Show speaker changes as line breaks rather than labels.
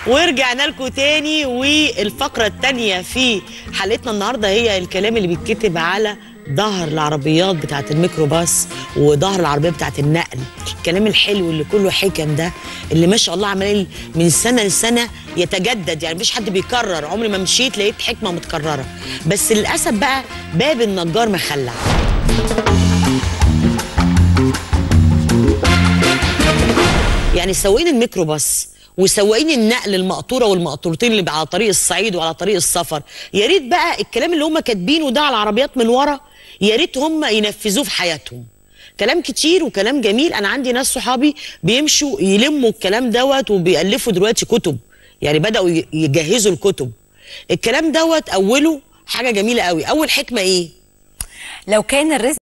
ورجعنا لكم تاني والفقرة التانية في حلقتنا النهاردة هي الكلام اللي بيتكتب على ظهر العربيات بتاعت الميكروباص وظهر العربية بتاعت النقل الكلام الحلو اللي كله حكم ده اللي ما شاء الله عمال من سنة لسنة يتجدد يعني مفيش حد بيكرر عمري ما مشيت لقيت حكمة متكررة بس للأسف بقى باب النجار مخلع يعني سواقين الميكروباص وسواقين النقل المقطوره والمقطورتين اللي على طريق الصعيد وعلى طريق السفر يا ريت بقى الكلام اللي هم كاتبينه ده على العربيات من ورا يا ريت هم ينفذوه في حياتهم كلام كتير وكلام جميل انا عندي ناس صحابي بيمشوا يلموا الكلام دوت وبيالفوا دلوقتي كتب يعني بداوا ي- يجهزوا الكتب الكلام دوت اوله حاجه جميله قوي اول حكمه ايه
لو كان الرزق